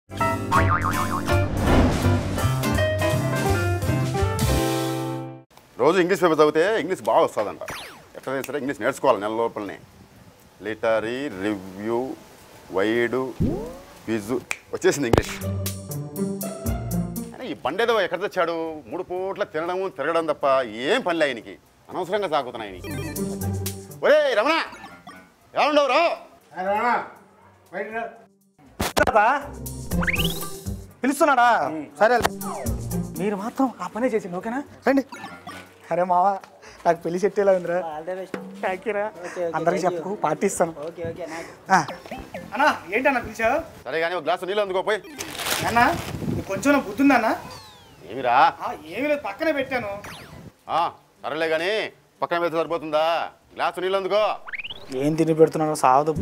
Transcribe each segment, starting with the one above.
రోజు English paper చదివితే English బాగా వస్తుందంట ఎట్లయినా సరే ఇంగ్లీష్ నేర్చుకోవాలి నెల లోపలనే లిటరీ రివ్యూ వైడు క్విజ్ వచ్చేసింది ఇంగ్లీష్ అయినా ఈ బండేదో ఎక్కడ తెచ్చాడు మూడు పూట్ల తినడం తిరగడం తప్ప ఏం పనిలే ఆయనకి అనవసరంగా సాగుతున్నాయి ఆయనకి ఒరే రమణ ఎలా ఉండవు రా తాత పిలుస్తున్నాడా సరే మీరు మాత్రం ఆ పనే చేసింది ఓకేనా రండి అరే మావా నాకు పెళ్లి సెట్ ఎలా ఉందిరా థ్యాంక్ యూరా అందరికి చెప్పకు పార్టీ ఇస్తాను ఆ. అన్నా ఏంటన్నా పిలిచావు సరే కానీ ఒక గ్లాసు నీళ్ళు అందుకో పోయి అన్నా నీకు కొంచెం బుద్ధి ఉందన్నా ఏమిరా ఏమీ లేదు పక్కనే పెట్టాను ఆ, సరేలే కానీ పక్కన వెళ్తే సరిపోతుందా గ్లాసు నీళ్ళు అందుకో ఏం తిని పెడుతున్నావు సావదు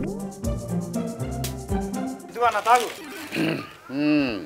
ఇదిగో అన్న తాగు మ్మ్.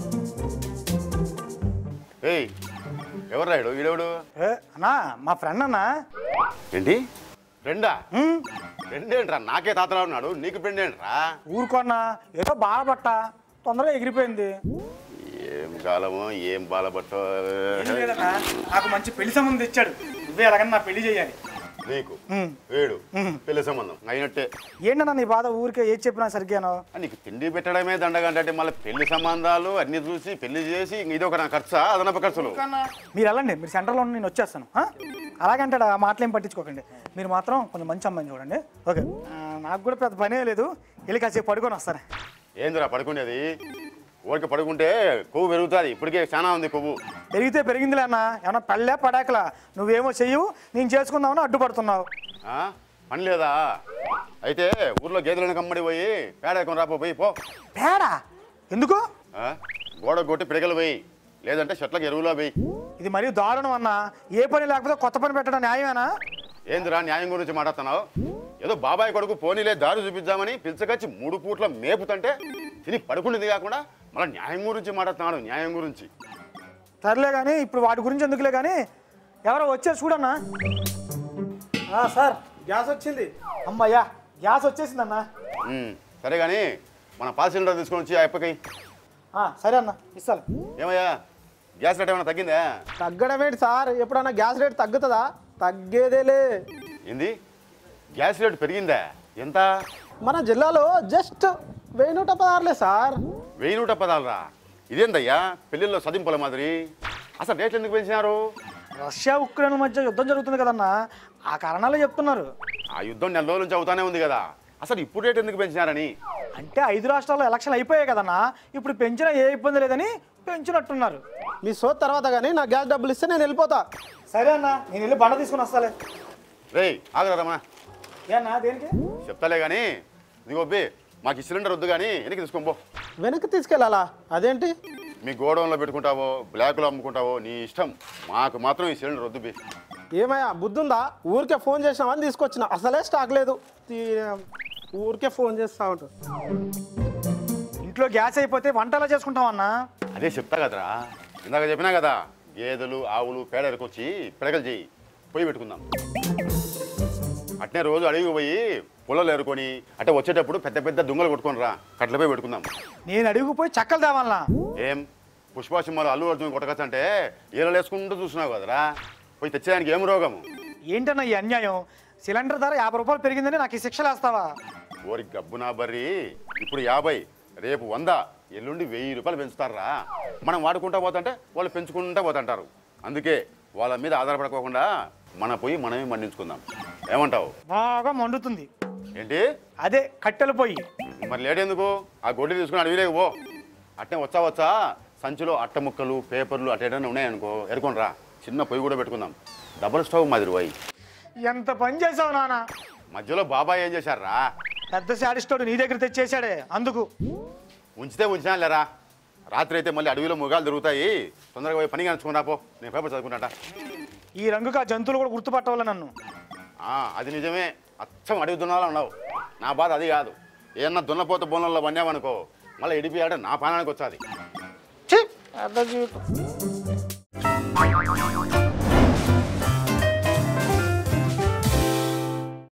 ఏయ్ ఎవరు రాయుడు ఈడెవడు ఏ, అన్నా మా ఫ్రెండ్ అన్నా ఏంటి ఫ్రెండా ఉమ్, ఫ్రెండ్ ఏంట్రా నాకే తాతలా ఉన్నాడు నీకు ఫ్రెండ్ ఏంట్రా ఊరుకోన్నా ఏదో బాధపట్ట తొందరగా ఎగిరిపోయింది ఏం కాలమో ఏం బాలపట్టో ఏం లేదన్నా నాకు మంచి పెళ్లి సంబంధం తెచ్చాడు నువ్వే ఎలాగన్నా నా పెళ్లి చేయాలి నీకు ఉమ్. వేడు పెళ్లి సంబంధం అయినట్టే ఏంటన్నా నీ బాధ ఊరికే ఏది చెప్పినా సరిగ్గాను ఆ, నీకు తిండి పెట్టడమే దండగంటే మళ్ళీ పెళ్లి సంబంధాలు అన్ని చూసి పెళ్లి చేసి ఇంక ఇది ఒక నా ఖర్చా అదనపు ఖర్చులు మీరు వెళ్ళండి మీరు సెంటర్లో ఉండి నేను వచ్చేస్తాను ఆ? అలాగంటాడు ఆ మాటలేం పట్టించుకోకండి మీరు మాత్రం కొంచెం మంచి అమ్మాయిని చూడండి ఓకే ఆ, నాకు కూడా పెద్ద పనే లేదు వెళ్ళి కాసేపు పడుకొని వస్తాను ఏందిరా పడుకునేది ఊరికి పడుకుంటే కొవ్వు పెరుగుతుంది ఇప్పటికే చాలా ఉంది కొవ్వు పెరిగితే పెరిగిందిలే అన్న ఏమన్నా పళ్ళే పడాకలా నువ్వేమో చెయ్యవు నేను చేసుకుందామని అడ్డుపడుతున్నావు ఆ? పని లేదా అయితే ఊర్లో గేదెలను కమ్మడి పోయి పేడ ఎక్కడ రాపో పోయి పో పేడా ఎందుకు ఆ? గోడ కొట్టి పిడకలు పోయి లేదంటే చెట్లకు ఎరువులో పోయి ఇది మరీ దారుణం అన్న ఏ పని లేకపోతే కొత్త పని పెట్టడం న్యాయమేనా ఏందిరా న్యాయం గురించి మాట్లాడుతున్నావు ఏదో బాబాయ్ కొడుకు పోనీలే దారి చూపిద్దామని పిలిచకొచ్చి మూడు పూట్ల మేపుతంటే తిని పడుకునేది కాకుండా మళ్ళీ న్యాయం గురించి మాట్లాడుతున్నాడు న్యాయం గురించి సర్లే కానీ ఇప్పుడు వాటి గురించి ఎందుకులే కానీ ఎవరో వచ్చేసి చూడన్నా సార్ గ్యాస్ వచ్చింది అమ్మయ్యా గ్యాస్ వచ్చేసిందన్నా ఉమ్, సరే కానీ మన పాస్ సిలిండర్ తీసుకొని వచ్చి ఆ అప్పకి ఆ, సరే అన్న ఇస్తాను ఏమయ్యా గ్యాస్ రేట్ ఏమైనా తగ్గిందా తగ్గడం ఏంటి సార్ ఎప్పుడన్నా గ్యాస్ రేట్ తగ్గుతుందా తగ్గేదేలే ఏంది గ్యాస్ రేట్ పెరిగిందా ఎంత మన జిల్లాలో జస్ట్ వెయ్యి నూట పదహారులే సార్ వెయ్యి నూట పదాలరా ఇదేందయ్యా పెళ్ళిళ్ళలో సదింపుల మాదిరి అసలు రేట్లు ఎందుకు పెంచినారు రష్యా ఉక్రెయిన్ మధ్య యుద్ధం జరుగుతుంది కదన్నా ఆ కారణాలే చెప్తున్నారు ఆ యుద్ధం నెల రోజుల నుంచి అవుతానే ఉంది కదా అసలు ఇప్పుడు రేట్ ఎందుకు పెంచినారని అంటే ఐదు రాష్ట్రాల్లో ఎలక్షన్లు అయిపోయాయి కదన్నా ఇప్పుడు పెంచినా ఏ ఇబ్బంది లేదని పెంచినట్టున్నారు మీ సో తర్వాత కానీ నా గ్యాస్ డబ్బులు ఇస్తే నేను వెళ్ళిపోతా సరే అన్న నేను వెళ్ళి బండ తీసుకుని వస్తాలే రేయ్ ఆగరాదమ్మా ఏ అన్నా దేనికి చెప్తాలే కానీ ఇదిగో బి మాకు ఈ సిలిండర్ వద్దు కానీ వెనక్కి తీసుకోబో వెనక్కి తీసుకెళ్ళాలా అదేంటి మీ గోడౌన్లో పెట్టుకుంటావో బ్లాక్లో అమ్ముకుంటావో నీ ఇష్టం మాకు మాత్రం ఈ సిలిండర్ వద్దు బి ఏమయ్యా బుద్ధుందా ఊరికే ఫోన్ చేసినామని తీసుకొచ్చిన అసలే స్టాక్ లేదు తీ- ఊరికే ఫోన్ చేస్తా ఉంటా ఇంట్లో గ్యాస్ అయిపోతే వంట ఎలా చేసుకుంటాం అన్నా అదే చెప్తా కదరా ఇందాక చెప్పినా కదా గేదెలు ఆవులు పేడ ఎరకొచ్చి పిడకలు చేయి పొయ్యి పెట్టుకుందాం అట్నే రోజు అడవికి పోయి పొలాలు ఏరుకొని అంటే వచ్చేటప్పుడు పెద్ద పెద్ద దుంగలు కొట్టుకొని రా కట్లపై పెట్టుకుందాం నేను అడిగిపోయి చక్కలు తేవాలనా ఏం పుష్ప సినిమాలో అల్లు అర్జున్ కొట్టకచ్చ అంటే ఈరలు వేసుకుంటూ చూసినావు కదరా పోయి తెచ్చేదానికి ఏం రోగము ఏంటన్నా ఈ అన్యాయం సిలిండర్ ధర యాభై రూపాయలు పెరిగిందని నాకు ఈ శిక్షలు వేస్తావా ఓరి గబ్బునా బర్రి ఇప్పుడు యాభై రేపు వంద ఎల్లుండి వెయ్యి రూపాయలు పెంచుతారా మనం వాడుకుంటా పోతుంటే వాళ్ళు పెంచుకుంటా పోతుంటారు అందుకే వాళ్ళ మీద ఆధారపడకోకుండా మన పోయి మనమే మండించుకుందాం ఏమంటావు బాగా మండుతుంది ఏంటి అదే కట్టెలు పోయి మరి లేట్ ఎందుకు ఆ గొడ్డు తీసుకుని అడవిలేక పో అట్నే వచ్చా వచ్చా సంచిలో అట్ట ముక్కలు పేపర్లు అట్ట ఏదైనా ఉన్నాయనుకో ఎరుకొని రా చిన్న పొయ్యి కూడా పెట్టుకుందాం డబుల్ స్టవ్ మాదిరి పోయి ఎంత పని చేసావు నాన్న మధ్యలో బాబాయ్ ఏం చేశారా పెద్ద శాడిస్టోడు నీ దగ్గర తెచ్చేసాడే అందుకు ఉంచితే ఉంచినా లేరా రాత్రి అయితే మళ్ళీ అడవిలో మృగాలు దొరుకుతాయి తొందరగా పోయి పని కనుచుకున్నా పో నేను పేపర్ చదువుకుంటా ఈ రంగుకు ఆ జంతువులు కూడా గుర్తుపట్టవాలి నన్ను అది నిజమే అచ్చం అడవి దున్నాలో ఉన్నావు నా బాధ అది కాదు ఏమన్నా దున్నపోత బోనంలో పన్నామనుకో మళ్ళీ ఇడిపియాడే నా పానానికి వచ్చాది ఛీ! అర్థ జీవితం